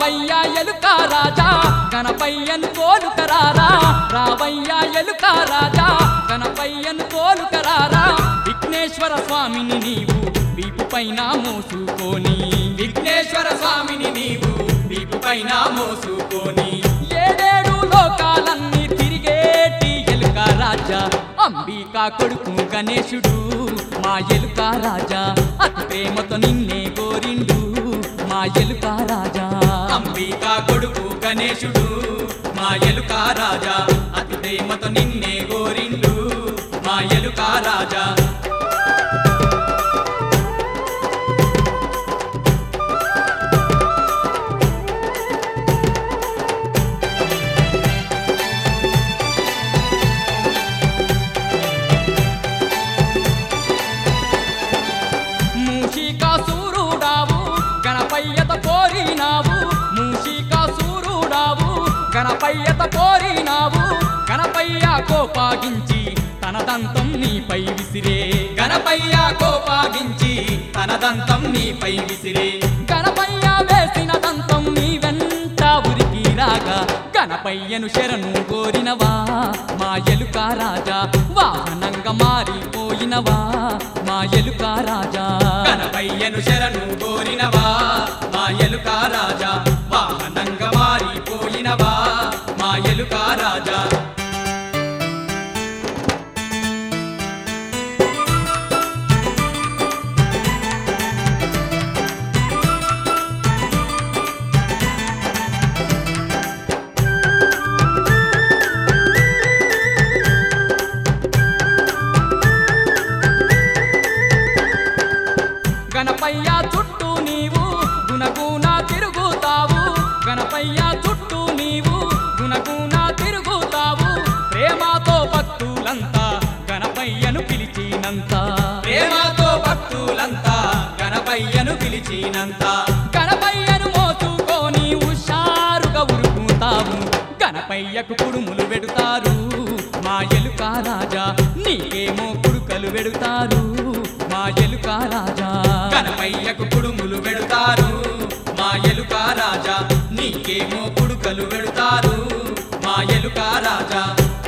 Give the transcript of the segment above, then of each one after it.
రావయ్యా ఎలుక రాజా గణపయ్యను కోలుకరారా రావయ్యా ఎలుక రాజా గణపయ్యను కోలుకరారా విఘ్నేశ్వర స్వామిని నీవు వీపు పైన మోసుకొని విఘ్నేశ్వర స్వామిని నీవు వీపు పైన మోసుకొని ఏడేడు లోకాలన్నీ తిరిగేటి ఎలుక రాజా అంబికా కొడుకు గణేశుడు మా ఎలుక రాజా అతి ప్రేమతో నిన్నే కోరిండు మా ఎలుక రాజా అంబికా కొడుకు గణేశుడు మా ఎలుక రాజా అతి ప్రేమతో నిన్నే గోరిండు మా ఎలుక రాజా మూషికాసూరుడావు గణపయ్యత కోరినావు మూషికాసూరుడావు గణపయ్యత కోరినావు గణపయ్య కోపాగించి తన దంతం నీపై విసిరే గణపయ్య కోపాగించి తన దంతం నీపై విసిరే గణపయ్య వేసిన దంతం నీ వెంట ఉరికి రాగా గణపయ్యను శరణు కోరినవా మా ఎలుక రాజా వాహనంగా మారిపోయినవా మా ఎలుక రాజా గణపయ్యను శరణు కోరినవా మా ఎలుక రాజా వాహనంగా మారిపోయినవా మా ఎలుక రాజా గణపయ్య చుట్టూ నీవు గుణగుణ తిరుగుతావు గణపయ్య చుట్టూ నీవు గుణగుణ తిరుగుతావు ప్రేమతో భక్తులంతా గణపయ్యను పిలిచినంత ప్రేమతో భక్తులంతా గణపయ్యను పిలిచినంత గణపయ్యను మోసుకొని హుషారుగా ఉరుకుతావు గణపయ్యకు కుడుములు పెడతారు మా ఎలుక రాజా నీకేమో కుడుకలు పెడతారు మా ఎలుక రాజా గణపయ్యకు కుడుములు పెడతారు మా ఎలుక రాజా నీకేమో కుడుకలు పెడతారు మా ఎలుక రాజా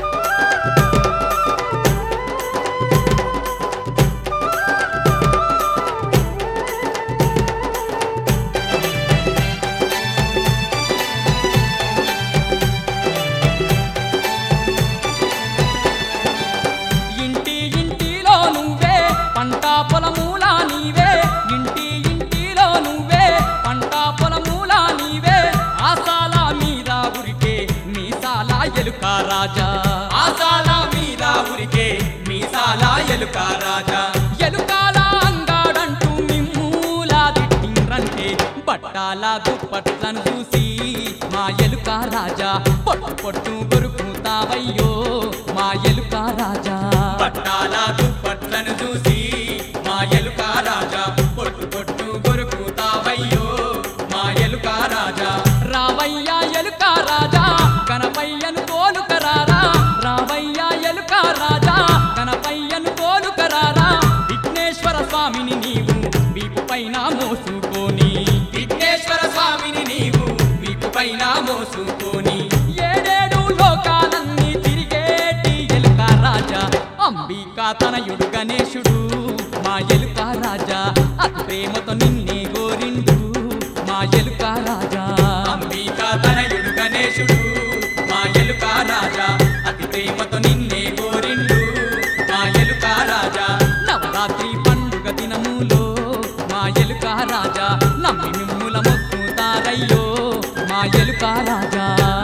ఇంటి ఇంటిలో నువ్వే పంట పొలమూలా నీవే ఇంటి ఇంటిలో నువ్వే పంట పొలమూలా నీవే ఆసాల మీద ఉరికే మీసాల ఎలుక రాజా ఆసాల మీద ఉరికే మీసాల ఎలుక రాజా ఎలుకాల అంగాడంటూ మిమ్మూలా దిట్టిండ్రంటే బట్టాల దుప్పట్లను చూసి మా ఎలుక రాజా పొట్టు పొట్టు కొరుకుతావయ్యో మా ఎలుక రాజా పట్టాల దుప్పట్లను చూసి మా ఎలుక రాజా పొట్టు పొట్టు కొరుకుతావయ్యో మా ఎలుక రాజా రావయ్యా ఎలుక రాజా గణపయ్యను కోలుకరారా రావయ్యా ఎలుక రాజా గణపయ్యను కోలుకరారా విఘ్నేశ్వర స్వామిని నీవు వీపు పైన మోసుకొని విఘ్నేశ్వర స్వామిని నీవు వీపు పైన మోసుకొని ఏడేడు లోకాలన్నీ తిరిగేటి ఎలుక రాజా అంబికా తనయుడు గణేశుడు మా ఎలుక రాజా అతి ప్రేమతో నిన్నే గోరిండు మా ఎలుక రాజా అంబికా తనయుడు గణేశుడు మా ఎలుక రాజా అతి ప్రేమతో నిన్నే కోరిండు మా ఎలుక రాజా నవరాత్రి పండుగ దినములో మా ఎలుక రాజా నమ్మి మిమ్ముల మొక్కుతారయ్యో మా ఎలుక రాజా